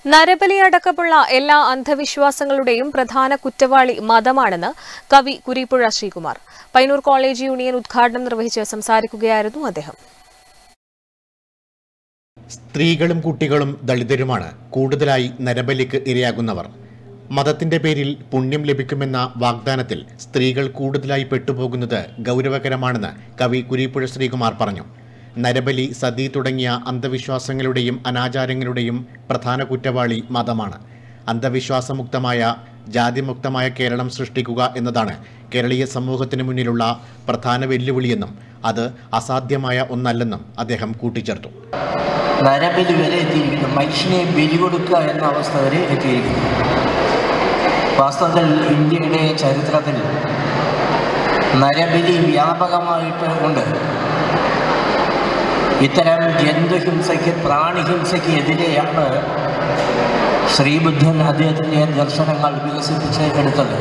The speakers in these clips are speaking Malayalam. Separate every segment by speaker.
Speaker 1: നരബലി അടക്കമുള്ള എല്ലാ അന്ധവിശ്വാസങ്ങളുടെയും പ്രധാന കുറ്റവാളി മതമാണെന്ന് കവി കുരീപ്പുഴ ശ്രീകുമാർ പൈനൂർ കോളേജ് യൂണിയൻ ഉദ്ഘാടനം നിർവഹിച്ച് സംസാരിക്കുകയായിരുന്നു അദ്ദേഹം
Speaker 2: സ്ത്രീകളും കുട്ടികളും ദളിതരുമാണ് കൂടുതലായി നരബലിക്ക് ഇരയാകുന്നവർ മതത്തിന്റെ പേരിൽ പുണ്യം ലഭിക്കുമെന്ന വാഗ്ദാനത്തിൽ സ്ത്രീകൾ കൂടുതലായി പെട്ടുപോകുന്നത് ഗൗരവകരമാണെന്ന് കവി കുരീപ്പുഴ ശ്രീകുമാർ പറഞ്ഞു നരബലി സതി തുടങ്ങിയ അന്ധവിശ്വാസങ്ങളുടെയും അനാചാരങ്ങളുടെയും പ്രധാന കുറ്റവാളി മതമാണ് അന്ധവിശ്വാസമുക്തമായ ജാതിമുക്തമായ കേരളം സൃഷ്ടിക്കുക എന്നതാണ് കേരളീയ സമൂഹത്തിന് മുന്നിലുള്ള പ്രധാന വെല്ലുവിളിയെന്നും അത് അസാധ്യമായ ഒന്നല്ലെന്നും അദ്ദേഹം കൂട്ടിച്ചേർത്തു
Speaker 3: നരബലി വരെ എത്തിയിരിക്കുന്നു മനുഷ്യനെ ബലി കൊടുക്കുക എന്ന അവസ്ഥ വരെ എത്തിയിരിക്കുന്നു വാസ്തവത്തിൽ ഇന്ത്യയുടെ ചരിത്രത്തിൽ നരബലി വ്യാപകമായിട്ട് ഉണ്ട് ഇത്തരം ജന്തുഹിംസയ്ക്ക് പ്രാണിഹിംസയ്ക്ക് എതിരെയാണ് ശ്രീബുദ്ധൻ അദ്ദേഹത്തിൻ്റെ ദർശനങ്ങൾ വികസിപ്പിച്ച് എടുത്തത്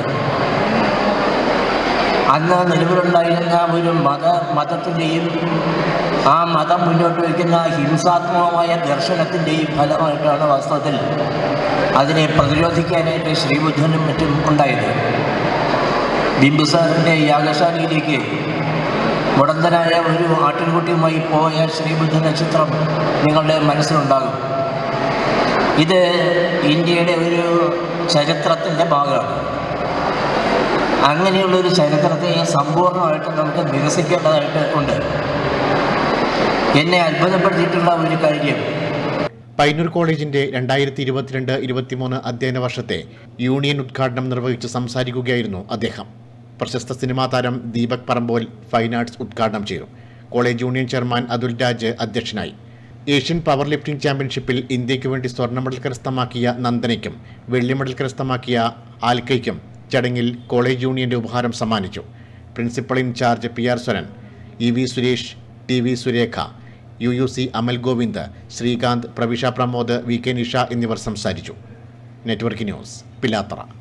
Speaker 3: അന്ന് നിലവിലുണ്ടായിരുന്ന ഒരു മത മതത്തിൻ്റെയും ആ മതം മുന്നോട്ട് വയ്ക്കുന്ന ഹിംസാത്മകമായ ദർശനത്തിൻ്റെയും ഫലമായിട്ടാണ് വാസ്തവത്തിൽ അതിനെ പ്രതിരോധിക്കാനായിട്ട് ശ്രീബുദ്ധനും മറ്റും ഉണ്ടായത് ബിംബിസാറിൻ്റെ യാഗശാലയിലേക്ക് മുടന്തനായ ഒരു ആട്ടിൻകുട്ടിയുമായി പോയ ശ്രീബുദ്ധൻ്റെ ചിത്രം നിങ്ങളുടെ മനസ്സിലുണ്ടാകും ഇത് ഇന്ത്യയുടെ ഒരു ചരിത്രത്തിൻ്റെ ഭാഗമാണ് അങ്ങനെയുള്ളൊരു ചരിത്രത്തെ സമ്പൂർണ്ണമായിട്ട് നമുക്ക് നിരസിക്കേണ്ടതായിട്ട് ഉണ്ട് എന്നെ അത്ഭുതപ്പെടുത്തിയിട്ടുള്ള ഒരു കാര്യം
Speaker 2: പൈനൂർ കോളേജിന്റെ രണ്ടായിരത്തി ഇരുപത്തിരണ്ട് ഇരുപത്തിമൂന്ന് അധ്യയന വർഷത്തെ യൂണിയൻ ഉദ്ഘാടനം നിർവഹിച്ച് സംസാരിക്കുകയായിരുന്നു അദ്ദേഹം പ്രശസ്ത സിനിമാ താരം ദീപക് പറമ്പോൽ ഫൈൻ ആർട്സ് ഉദ്ഘാടനം ചെയ്തു college union chairman Athul Raj അധ്യക്ഷനായി ഏഷ്യൻ പവർ ലിഫ്റ്റിംഗ് ചാമ്പ്യൻഷിപ്പിൽ ഇന്ത്യയ്ക്ക് വേണ്ടി സ്വർണ്ണ മെഡൽ കരസ്ഥമാക്കിയ നന്ദനയ്ക്കും വെള്ളി മെഡൽ കരസ്ഥമാക്കിയ ആൽക്കയ്ക്കും ചടങ്ങിൽ കോളേജ് യൂണിയന്റെ ഉപഹാരം സമ്മാനിച്ചു principal in charge P R Swaran E V Suresh T V Surekha U U C Amal Govind Sreekanth Pravisha Pramod V K Nisha എന്നിവർ സംസാരിച്ചു നെറ്റ്വർക്ക് ന്യൂസ് പിലാത്തറ